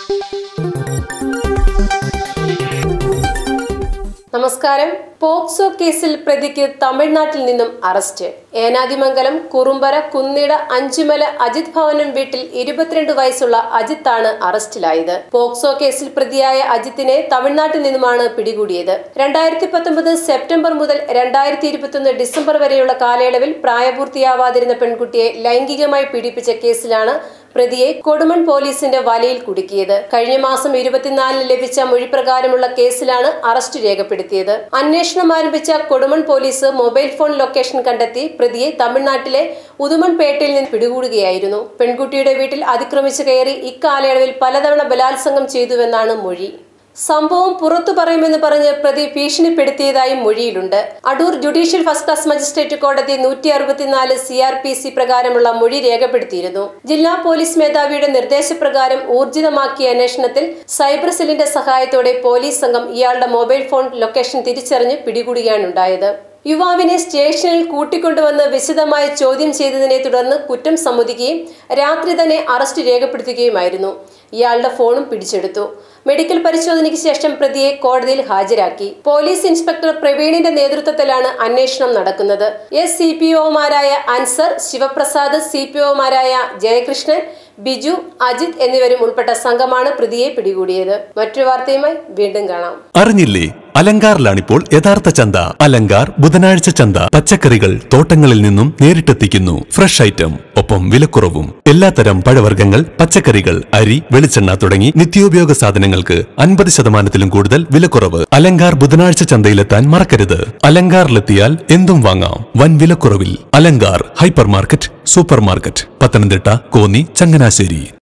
നമസ്കാരം പോക്സോ കേസിൽ പ്രതിക്ക് തമിഴ്നാട്ടിൽ നിന്നും അറസ്റ്റ് ഏനാദിമംഗലം കുറുമ്പര കുന്നിട അഞ്ചുമല അജിത് ഭവനം വീട്ടിൽ ഇരുപത്തിരണ്ട് വയസ്സുള്ള അജിത്താണ് അറസ്റ്റിലായത് പോക്സോ കേസിൽ പ്രതിയായ അജിത്തിനെ തമിഴ്നാട്ടിൽ നിന്നുമാണ് പിടികൂടിയത് രണ്ടായിരത്തി പത്തൊമ്പത് സെപ്റ്റംബർ മുതൽ രണ്ടായിരത്തി ഇരുപത്തൊന്ന് ഡിസംബർ വരെയുള്ള കാലയളവിൽ പ്രായപൂർത്തിയാവാതിരുന്ന പെൺകുട്ടിയെ ലൈംഗികമായി പീഡിപ്പിച്ച കേസിലാണ് പ്രതിയെ കൊടുമൺ പോലീസിന്റെ വലയിൽ കുടുക്കിയത് കഴിഞ്ഞ മാസം ഇരുപത്തിനാലിന് ലഭിച്ച മൊഴിപ്രകാരമുള്ള കേസിലാണ് അറസ്റ്റ് രേഖപ്പെടുത്തിയത് അന്വേഷണം ആരംഭിച്ച Kodumon police mobile phone location കണ്ടെത്തി പ്രതിയെ തമിഴ്നാട്ടിലെ ഉദുമൺപേട്ടയിൽ നിന്ന് പിടികൂടുകയായിരുന്നു പെൺകുട്ടിയുടെ വീട്ടിൽ അതിക്രമിച്ചു കയറി ഇക്കാലയളവിൽ പലതവണ ബലാത്സംഗം ചെയ്തുവെന്നാണ് മൊഴി സംഭവം പുറത്തു പറയുമെന്ന് പറഞ്ഞ് പ്രതി ഭീഷണിപ്പെടുത്തിയതായും മൊഴിയിലുണ്ട് Adoor judicial first class magistrate കോടതി നൂറ്റി അറുപത്തിനാല് സി ആർ പി സി പ്രകാരമുള്ള മൊഴി രേഖപ്പെടുത്തിയിരുന്നു ജില്ലാ പോലീസ് മേധാവിയുടെ നിർദ്ദേശപ്രകാരം ഊർജിതമാക്കിയ അന്വേഷണത്തിൽ സൈബർ സെല്ലിന്റെ സഹായത്തോടെ പോലീസ് സംഘം ഇയാളുടെ മൊബൈൽ ഫോൺ ലൊക്കേഷൻ തിരിച്ചറിഞ്ഞ് പിടികൂടുകയാണുണ്ടായത് യുവാവിനെ സ്റ്റേഷനിൽ കൂട്ടിക്കൊണ്ടുവന്ന് വിശദമായി ചോദ്യം ചെയ്തതിനെ തുടർന്ന് കുറ്റം സമ്മതിക്കുകയും രാത്രി തന്നെ അറസ്റ്റ് രേഖപ്പെടുത്തുകയുമായിരുന്നു ഇയാളുടെ ഫോണും പിടിച്ചെടുത്തു മെഡിക്കൽ പരിശോധനയ്ക്ക് ശേഷം പ്രതിയെ കോടതിയിൽ ഹാജരാക്കി പോലീസ് ഇൻസ്പെക്ടർ പ്രവീണിന്റെ നേതൃത്വത്തിലാണ് അന്വേഷണം നടക്കുന്നത് എസ് സി പി ഒമാരായ അൻസർ ശിവപ്രസാദ് സി പി ഒമാരായ ജയകൃഷ്ണൻ ബിജു അജിത് എന്നിവരും ഉൾപ്പെട്ട സംഘമാണ് പ്രതിയെ പിടികൂടിയത് മറ്റൊരു വാർത്തയുമായി വീണ്ടും കാണാം അറിഞ്ഞില്ലേ അലങ്കാറിലാണിപ്പോൾ യഥാർത്ഥ ചന്ത അലങ്കാർ ബുധനാഴ്ച ചന്ത പച്ചക്കറികൾ തോട്ടങ്ങളിൽ നിന്നും നേരിട്ടെത്തിക്കുന്നു ഫ്രഷ് ഐറ്റം ഒപ്പം വിലക്കുറവും എല്ലാത്തരം പഴവർഗ്ഗങ്ങൾ പച്ചക്കറികൾ അരി വെളിച്ചെണ്ണ തുടങ്ങി നിത്യോപയോഗ സാധനങ്ങൾക്ക് അൻപത് ശതമാനത്തിലും കൂടുതൽ വിലക്കുറവ് അലങ്കാർ ബുധനാഴ്ച ചന്തയിലെത്താൻ മറക്കരുത് അലങ്കാറിലെത്തിയാൽ എന്തും വാങ്ങാം വൻ വിലക്കുറവിൽ Alankar hyper market super market Pathanamthitta Konni Changanassery